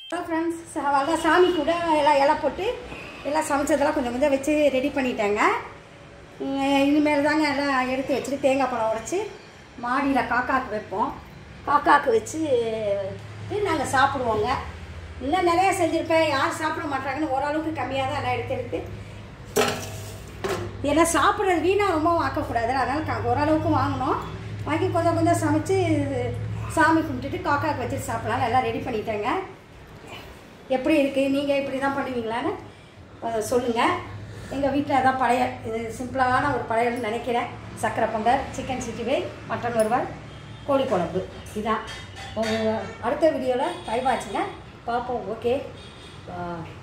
hello friends அதான் சாமி கூட எல்லாம் இலை போட்டு எல்லாம் சமைச்சதெல்லாம் கொஞ்சம் கொஞ்சம் வச்சு ரெடி பண்ணிட்டேங்க உம், இனிமேல் தாங்க எல்லாம் எடுத்து வச்சுட்டு தேங்காய் பழம் உடச்சி மாடியில் காக்காக்கு வைப்போம் காக்காக்கு வச்சு நாங்கள் சாப்பிடுவோங்க இன்னும் நிறையா செஞ்சுருப்பேன் யாரும் சாப்பிட மாட்டாங்கன்னு ஓரளவுக்கு கம்மியாக தான் எல்லாம் எடுத்து எடுத்து ஏன்னா சாப்பிட்றது வீணாக ரொம்ப வாக்கக்கூடாது அதனால் க ஓரளவுக்கு வாங்கினோம் வாங்கி கொஞ்சம் கொஞ்சம் சமைச்சு சாமி கும்பிட்டுட்டு காக்காக்கு வச்சுட்டு சாப்பிடலாம் எல்லாம் ரெடி பண்ணிட்டேங்க எப்படி இருக்குது நீங்கள் இப்படி தான் பண்ணுவீங்களான்னு சொல்லுங்கள் எங்கள் வீட்டில் அதான் பழையல் இது சிம்பிளான ஒரு பழையல்னு நினைக்கிறேன் சக்கரை பொங்கல் சிக்கன் சிட்டி வே மட்டன் வறுவல் கோழி குழம்பு இதான் உங்க அடுத்த வீடியோவில் டைம் ஆச்சுங்க பார்ப்போம் ஓகே